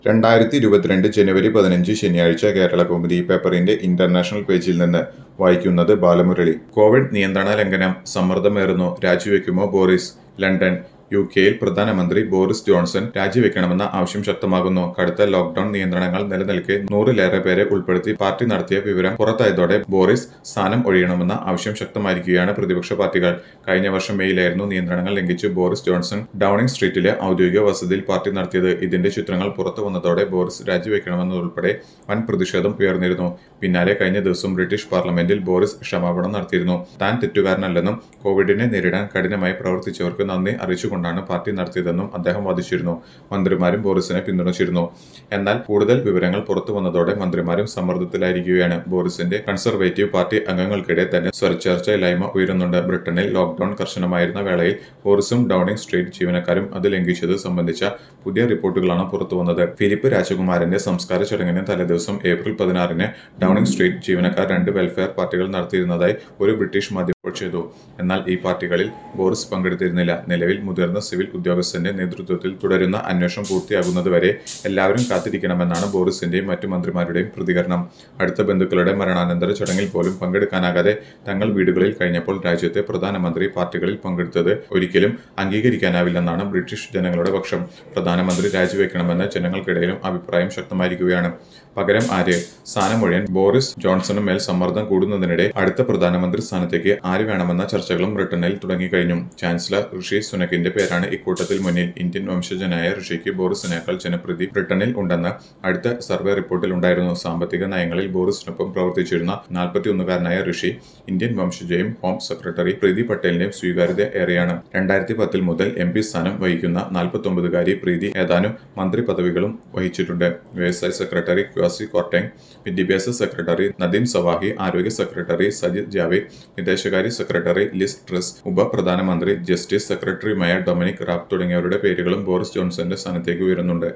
രണ്ടായിരത്തി ഇരുപത്തിരണ്ട് ജനുവരി പതിനഞ്ച് ശനിയാഴ്ച കേരള കൗമുദി പേപ്പറിന്റെ ഇന്റർനാഷണൽ പേജിൽ നിന്ന് വായിക്കുന്നത് ബാലമുരളി കോവിഡ് നിയന്ത്രണ ലംഘനം സമ്മർദ്ദമേറുന്നു രാജിവെക്കുമോ ബോറിസ് ലണ്ടൻ യു കെയിൽ പ്രധാനമന്ത്രി ബോറിസ് ജോൺസൺ രാജിവെക്കണമെന്ന ആവശ്യം ശക്തമാകുന്നു കടുത്ത ലോക്ഡൌൺ നിയന്ത്രണങ്ങൾ നിലനിൽക്കെ നൂറിലേറെ പേരെ ഉൾപ്പെടുത്തി പാർട്ടി നടത്തിയ വിവരം പുറത്തായതോടെ ബോറിസ് സ്ഥാനം ഒഴിയണമെന്ന ആവശ്യം ശക്തമായിരിക്കുകയാണ് പ്രതിപക്ഷ പാർട്ടികൾ കഴിഞ്ഞ വർഷം മെയ്യിലായിരുന്നു നിയന്ത്രണങ്ങൾ ലംഘിച്ച് ബോറിസ് ജോൺസൺ ഡൌണിംഗ് സ്ട്രീറ്റിലെ ഔദ്യോഗിക വസതിയിൽ പാർട്ടി നടത്തിയത് ഇതിന്റെ ചിത്രങ്ങൾ പുറത്തു വന്നതോടെ ബോറിസ് രാജിവെക്കണമെന്നതുൾപ്പെടെ വൻ പ്രതിഷേധം ഉയർന്നിരുന്നു പിന്നാലെ കഴിഞ്ഞ ദിവസം ബ്രിട്ടീഷ് പാർലമെന്റിൽ ബോറിസ് ക്ഷമാപണം നടത്തിയിരുന്നു താൻ തെറ്റുകാരനല്ലെന്നും കോവിഡിനെ നേരിടാൻ കഠിനമായി പ്രവർത്തിച്ചവർക്ക് നന്ദി അറിയിച്ചുകൊണ്ടാണ് പാർട്ടി നടത്തിയതെന്നും അദ്ദേഹം വാദിച്ചിരുന്നു മന്ത്രിമാരും ബോറിസിനെ പിന്തുണച്ചിരുന്നു എന്നാൽ കൂടുതൽ വിവരങ്ങൾ പുറത്തു വന്നതോടെ മന്ത്രിമാരും സമ്മർദ്ദത്തിലായിരിക്കുകയാണ് ബോറിസിന്റെ കൺസർവേറ്റീവ് പാർട്ടി അംഗങ്ങൾക്കിടെ തന്നെ സ്വരച്ചേർച്ചയില്ലായ്മ ഉയരുന്നുണ്ട് ബ്രിട്ടനിൽ ലോക്ഡൌൺ കർശനമായിരുന്ന വേളയിൽ ബോറിസും ഡൌണിംഗ് സ്ട്രീറ്റ് ജീവനക്കാരും അത് ലംഘിച്ചത് സംബന്ധിച്ച പുതിയ റിപ്പോർട്ടുകളാണ് പുറത്തുവന്നത് ഫിലിപ്പ് രാജകുമാരന്റെ സംസ്കാര ചടങ്ങിന് തലേദിവസം ഏപ്രിൽ പതിനാറിന് ഡൌണിംഗ് സ്ട്രീറ്റ് ജീവനക്കാർ രണ്ട് വെൽഫെയർ പാർട്ടികൾ നടത്തിയിരുന്നതായി ഒരു ബ്രിട്ടീഷ് മാധ്യമം റിപ്പോർട്ട് ചെയ്തു എന്നാൽ ഈ പാർട്ടികളിൽ ബോറിസ് പങ്കെടുത്തിരുന്നില്ല നിലവിൽ മുതിർന്ന സിവിൽ ഉദ്യോഗസ്ഥന്റെ നേതൃത്വത്തിൽ തുടരുന്ന അന്വേഷണം പൂർത്തിയാകുന്നതുവരെ എല്ലാവരും കാത്തിരിക്കണമെന്നാണ് ബോറിസിന്റെയും മറ്റു മന്ത്രിമാരുടെയും പ്രതികരണം അടുത്ത ബന്ധുക്കളുടെ മരണാനന്തര ചടങ്ങിൽ പോലും പങ്കെടുക്കാനാകാതെ തങ്ങൾ വീടുകളിൽ കഴിഞ്ഞപ്പോൾ രാജ്യത്തെ പ്രധാനമന്ത്രി പാർട്ടികളിൽ പങ്കെടുത്തത് ഒരിക്കലും അംഗീകരിക്കാനാവില്ലെന്നാണ് ബ്രിട്ടീഷ് ജനങ്ങളുടെ പക്ഷം പ്രധാനമന്ത്രി രാജിവെക്കണമെന്ന് ജനങ്ങൾക്കിടയിലും അഭിപ്രായം ശക്തമായിരിക്കുകയാണ് പകരം ആര് സ്ഥാനമൊഴിയാൻ ബോറിസ് ജോൺസണും മേൽ സമ്മർദ്ദം കൂടുന്നതിനിടെ അടുത്ത പ്രധാനമന്ത്രി സ്ഥാനത്തേക്ക് ആര് വേണമെന്ന ചർച്ചകളും ബ്രിട്ടനിൽ തുടങ്ങിക്കഴിഞ്ഞു ചാൻസലർ ഋഷി സുനക്കിന്റെ പേരാണ് ഇക്കൂട്ടത്തിൽ മുന്നിൽ ഇന്ത്യൻ വംശജനായ ഋഷിക്ക് ബോറിസിനേക്കാൾ ജനപ്രീതി ബ്രിട്ടനിൽ ഉണ്ടെന്ന് അടുത്ത സർവേ റിപ്പോർട്ടിൽ ഉണ്ടായിരുന്നു സാമ്പത്തിക നയങ്ങളിൽ ബോറിസിനൊപ്പം പ്രവർത്തിച്ചിരുന്ന നാൽപ്പത്തിയൊന്നുകാരനായ ഋഷി ഇന്ത്യൻ വംശജയും ഹോം സെക്രട്ടറി പ്രീതി പട്ടേലിന്റെയും സ്വീകാര്യത ഏറെയാണ് രണ്ടായിരത്തി പത്തിൽ മുതൽ എം പി സ്ഥാനം വഹിക്കുന്ന നാൽപ്പത്തൊമ്പതുകാരി പ്രീതി ഏതാനും മന്ത്രി പദവികളും വഹിച്ചിട്ടുണ്ട് വ്യവസായ സെക്രട്ടറി ക്വാസി കോർട്ടെങ് വിദ്യാഭ്യാസ സെക്രട്ടറി നദീം സവാഹി ആരോഗ്യ സെക്രട്ടറി സജിത് ജാവേദ് വിദേശകാര്യ സെക്രട്ടറി ലിസ് ട്രസ് ഉപപ്രധാനമന്ത്രി ജസ്റ്റിസ് സെക്രട്ടറിയുമായ ഡൊമിനിക് റാബ് തുടങ്ങിയവരുടെ പേരുകളും ബോറിസ് ജോൺസന്റെ സ്ഥാനത്തേക്ക് ഉയരുന്നുണ്ട്